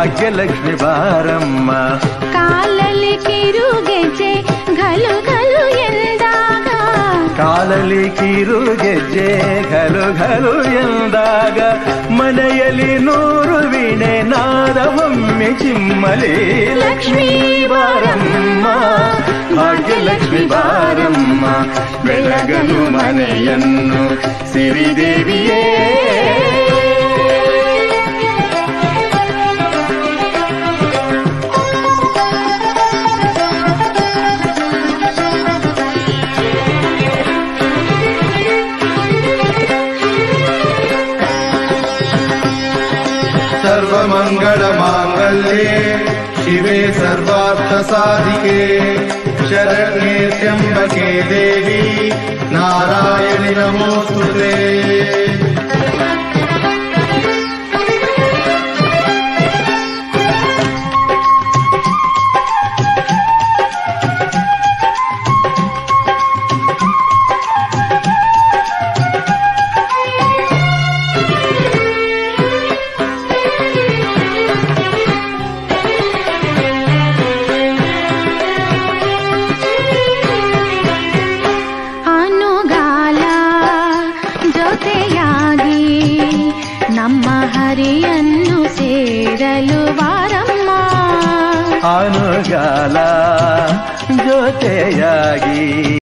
ಭಾಗ್ಯಲಕ್ಷ್ಮಿ ಬಾರಮ್ಮ ಕಾಲಲ್ಲಿ ಕಿರುಗೆಜೆ ಘಲು ಘಲು ಎಂದಾಗ ಕಾಲಲ್ಲಿ ಕಿರು ಗೆಜ್ಜೆ ಘಲು ಘಲು ಎಂದಾಗ ಮನೆಯಲ್ಲಿ ನೂರು ವೀಣೆ ನಾದವೊಮ್ಮೆ ಚಿಮ್ಮಲಿ ಲಕ್ಷ್ಮೀ ಬಾರಮ್ಮ ಭಾಗ್ಯಲಕ್ಷ್ಮಿ ಬಾರಮ್ಮ ಬೆಳಗನು ಮನೆಯನ್ನು ಸಿರಿದೇವಿಯೇ सर्वमङ्गलमाङ्गल्ये शिवे सर्वार्थसाधिके शरण्ये त्र्यम्बके देवी नारायणि नमोऽस्तु ते ಅನುಗಾಲ ಜೊತೆಯಾಗಿ ನಮ್ಮ ಹರಿಯನ್ನು ಸೇರಲು ಬಾರಮ್ಮ ಅನುಗಾಲ ಜೊತೆಯಾಗಿ